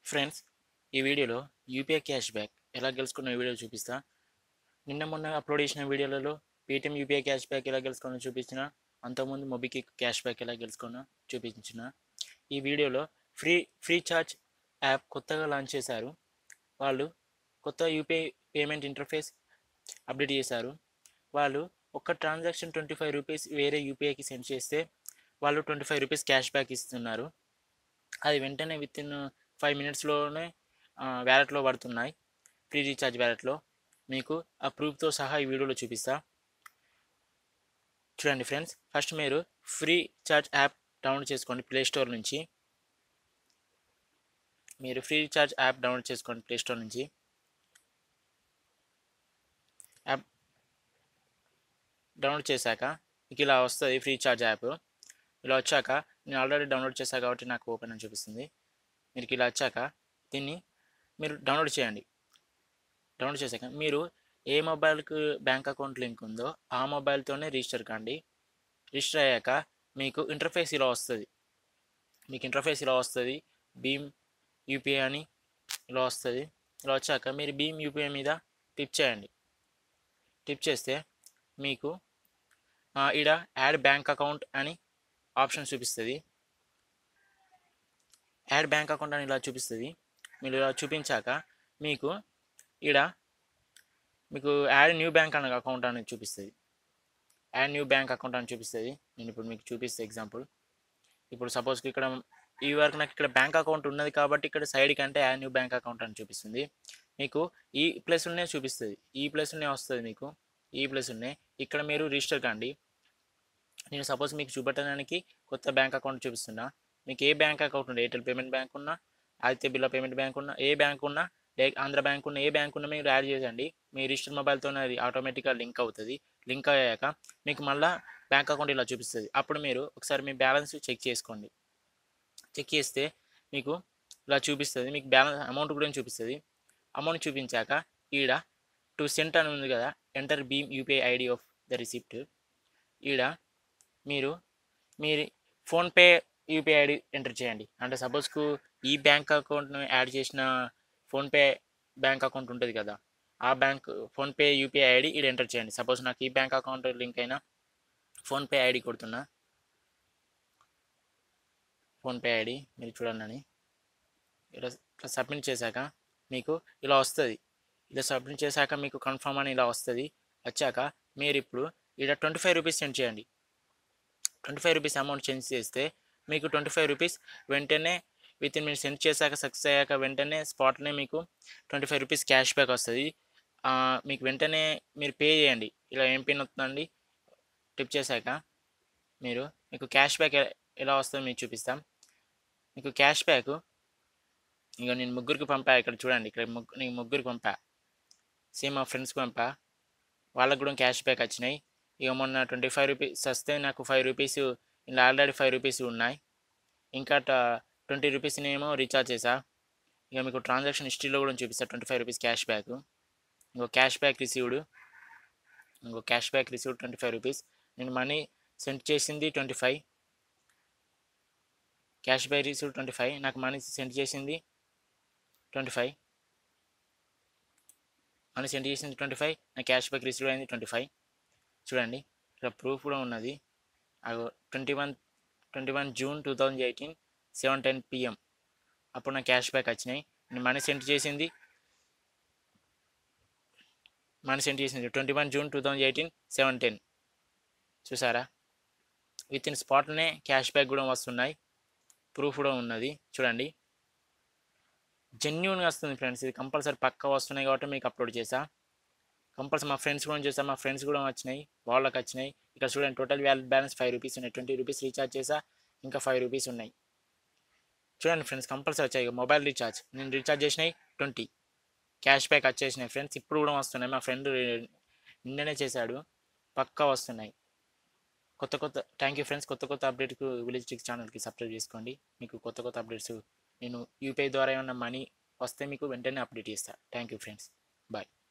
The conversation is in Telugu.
ఫ్రెండ్స్ ఈ వీడియోలో యూపీఐ క్యాష్ బ్యాక్ ఎలా గెలుచుకున్న వీడియో చూపిస్తా నిన్న మొన్న అప్లోడ్ చేసిన వీడియోలలో పేటిఎం యూపీఐ క్యాష్ బ్యాక్ ఎలా గెలుచుకున్నా చూపించిన అంతకుముందు మొబికి క్యాష్ బ్యాక్ ఎలా గెలుచుకున్నా చూపించిన ఈ వీడియోలో ఫ్రీ ఫ్రీ చార్జ్ యాప్ కొత్తగా లాంచ్ చేశారు వాళ్ళు కొత్త యూపీఐ పేమెంట్ ఇంటర్ఫేస్ అప్డేట్ చేశారు వాళ్ళు ఒక ట్రాన్సాక్షన్ ట్వంటీ ఫైవ్ రూపీస్ వేరే యూపీఐకి సెండ్ చేస్తే వాళ్ళు twenty five rupees cashback ఇస్తున్నారు అది వెంటనే విత్ ఇన్ ఫైవ్ మినిట్స్లోనే వ్యాలెట్లో పడుతున్నాయి ఫ్రీ రీఛార్జ్ వ్యాలెట్లో మీకు ఆ ప్రూఫ్తో సహా ఈ వీడియోలో చూపిస్తా చూడండి ఫ్రెండ్స్ ఫస్ట్ మీరు ఫ్రీ ఛార్జ్ యాప్ డౌన్లోడ్ చేసుకోండి ప్లే స్టోర్ నుంచి మీరు ఫ్రీ రీఛార్జ్ యాప్ డౌన్లోడ్ చేసుకోండి ప్లే స్టోర్ నుంచి యాప్ డౌన్లోడ్ చేశాక మీకు ఇలా వస్తుంది ఫ్రీ ఛార్జ్ యాప్ ఇలా వచ్చాక నేను ఆల్రెడీ డౌన్లోడ్ చేశాను కాబట్టి నాకు ఓపెన్ అని చూపిస్తుంది మీకు ఇలా వచ్చాక దీన్ని మీరు డౌన్లోడ్ చేయండి డౌన్లోడ్ చేశాక మీరు ఏ మొబైల్కి బ్యాంక్ అకౌంట్ లింక్ ఉందో ఆ మొబైల్తోనే రిజిస్టర్ కాండి రిజిస్టర్ అయ్యాక మీకు ఇంటర్ఫేస్ ఇలా వస్తుంది మీకు ఇంటర్ఫేస్ ఇలా వస్తుంది భీమ్ యూపీఐ అని ఇలా వస్తుంది ఇలా వచ్చాక మీరు భీమ్ యూపీఐ మీద టిప్ చేయండి టిప్ చేస్తే మీకు ఈడ యాడ్ బ్యాంక్ అకౌంట్ అని ఆప్షన్ చూపిస్తుంది యాడ్ బ్యాంక్ అకౌంట్ అని ఇలా చూపిస్తుంది మీరు ఇలా చూపించాక మీకు ఈడ మీకు యాడ్ న్యూ బ్యాంక్ అనే అకౌంట్ అని చూపిస్తుంది యాడ్ న్యూ బ్యాంక్ అకౌంట్ అని చూపిస్తుంది నేను ఇప్పుడు మీకు చూపిస్తే ఎగ్జాంపుల్ ఇప్పుడు సపోజ్కి ఇక్కడ ఈ వరకు నాకు ఇక్కడ బ్యాంక్ అకౌంట్ ఉన్నది కాబట్టి ఇక్కడ సైడ్కి అంటే యాడ్ న్యూ బ్యాంక్ అకౌంట్ అని చూపిస్తుంది మీకు ఈ ప్లేస్ ఉన్నే చూపిస్తుంది ఈ ప్లేస్ ఉన్నే వస్తుంది మీకు ఈ ప్లేస్ ఉన్నాయి ఇక్కడ మీరు రిజిస్టర్ కాండి నేను సపోజ్ మీకు చూపెట్టడానికి కొత్త బ్యాంక్ అకౌంట్ చూపిస్తున్నా మీకు ఏ బ్యాంక్ అకౌంట్ ఉంది ఎయిర్టెల్ పేమెంట్ బ్యాంక్ ఉన్నా ఆదిత్య బిర్లా పేమెంట్ బ్యాంక్ ఉన్నా ఏ బ్యాంక్ ఉన్నా లేక ఆంధ్ర బ్యాంక్ ఉన్న ఏ బ్యాంక్ ఉన్నా మీరు యాడ్ చేయండి మీ రిజిస్టర్ మొబైల్తో అది ఆటోమేటిక్గా లింక్ అవుతుంది లింక్ అయ్యాక మీకు మళ్ళీ బ్యాంక్ అకౌంట్ ఇలా చూపిస్తుంది అప్పుడు మీరు ఒకసారి మీ బ్యాలెన్స్ చెక్ చేసుకోండి చెక్ చేస్తే మీకు ఇలా చూపిస్తుంది మీకు బ్యాలెన్స్ అమౌంట్ కూడా చూపిస్తుంది అమౌంట్ చూపించాక ఈడ టు సెంట్ అని ఉంది కదా enter BHIM UPI ID of the receipt ఈడ మీరు మీరు ఫోన్పే యూపీఐ ఐడి ఎంటర్ చేయండి అంటే సపోజ్కు ఈ బ్యాంక్ అకౌంట్ను యాడ్ చేసిన ఫోన్పే బ్యాంక్ అకౌంట్ ఉంటుంది కదా ఆ బ్యాంక్ ఫోన్పే యూపీఐ ఐడి ఇది ఎంటర్ చేయండి సపోజ్ నాకు ఈ బ్యాంక్ అకౌంట్ లింక్ అయినా ఫోన్పే ఐడి కొడుతున్నా ఫోన్పే ఐడి మీరు చూడండి అని ఇలా ఇట్లా సబ్మిట్ చేశాక మీకు ఇలా వస్తుంది ఇలా సబ్మిట్ చేశాక మీకు కన్ఫర్మ్ అని ఇలా వస్తుంది వచ్చాక మీరు ఇప్పుడు ఇలా ట్వంటీ ఫైవ్ రూపీస్ సెండ్ చేయండి twenty five rupees amount send చేస్తే మీకు ట్వంటీ ఫైవ్ రూపీస్ వెంటనే విత్ ఇన్ మీరు సెండ్ చేశాక సక్సెస్ అయ్యాక వెంటనే స్పాట్నే మీకు twenty five rupees cashback వస్తుంది మీకు వెంటనే మీరు పే చేయండి ఇలా ఏం పిన్ వస్తుందండి టిప్ చేశాక మీరు మీకు క్యాష్ బ్యాక్ ఎలా వస్తుందో మీకు చూపిస్తాం మీకు క్యాష్ బ్యాక్ ఇక నేను ముగ్గురికి పంపా ఇక్కడ చూడండి ఇక్కడ ముగ్గు నేను ముగ్గురికి పంపా సేమ్ మా ఫ్రెండ్స్కి పంపా వాళ్ళకు కూడా క్యాష్ బ్యాక్ వచ్చినాయి ఇక మొన్న ట్వంటీ ఫైవ్ రూపీస్ వస్తే నాకు ఫైవ్ రూపీస్ ఇలా ఆల్రెడీ ఫైవ్ రూపీస్ ఉన్నాయి ఇంకా ట్వంటీ రూపీస్ ఏమో రీఛార్జ్ చేసా ఇక మీకు ట్రాన్సాక్షన్ హిస్టరీలో కూడా చూపిస్తా twenty five rupees cashback ఇంకో క్యాష్ బ్యాక్ రిసీవ్డ్ ఇంకో cashback received twenty five rupees నేను మనీ సెండ్ చేసింది twenty five cashback received twenty five నాకు మనీ సెండ్ చేసింది ట్వంటీ ఫైవ్ మనీ సెండ్ చేసింది ట్వంటీ ఫైవ్ నా క్యాష్ బ్యాక్ రిసీవ్ అయింది ట్వంటీ ఫైవ్ చూడండి ఇక్కడ ప్రూఫ్ కూడా ఉన్నది twenty one twenty one June two thousand eighteen seven ten PM అప్పుడు నా క్యాష్ బ్యాక్ వచ్చినాయి నేను మనీ సెండ్ చేసింది మనీ సెండ్ చేసింది twenty one June two thousand eighteen seven ten చూసారా విత్ ఇన్ స్పాట్లోనే క్యాష్ బ్యాక్ కూడా వస్తున్నాయి ప్రూఫ్ కూడా ఉన్నది చూడండి జెన్యున్గా వస్తుంది ఫ్రెండ్స్ ఇది కంపల్సరీ పక్కా వస్తున్నాయి కాబట్టి మీకు అప్లోడ్ చేసా కంపల్సరీ మా ఫ్రెండ్స్ కూడా చేసా మా ఫ్రెండ్స్ కూడా వచ్చినాయి వాళ్ళకి వచ్చినాయి ఇక్కడ చూడండి total valid balance five rupees ఉన్నాయి ట్వంటీ రూపీస్ రీఛార్జ్ చేసా ఇంకా ఫైవ్ రూపీస్ ఉన్నాయి చూడండి ఫ్రెండ్స్ కంపల్సరీ వచ్చాయి మొబైల్ రీఛార్జ్ నేను రీఛార్జ్ చేసినాయి ట్వంటీ క్యాష్ బ్యాక్ వచ్చేసినాయి ఫ్రెండ్స్ ఇప్పుడు కూడా వస్తున్నాయి మా ఫ్రెండ్ నిన్ననే చేశాడు పక్కా వస్తున్నాయి కొత్త కొత్త థ్యాంక్ యూ ఫ్రెండ్స్ కొత్త కొత్త అప్డేట్కు విలేజ్ ట్రిక్స్ ఛానల్కి సబ్స్క్రైబ్ చేసుకోండి మీకు కొత్త కొత్త అప్డేట్స్ నేను యూపీఐ ద్వారా ఏమన్నా మనీ వస్తే మీకు వెంటనే అప్డేట్ చేస్తాను థ్యాంక్ యూ ఫ్రెండ్స్ బాయ్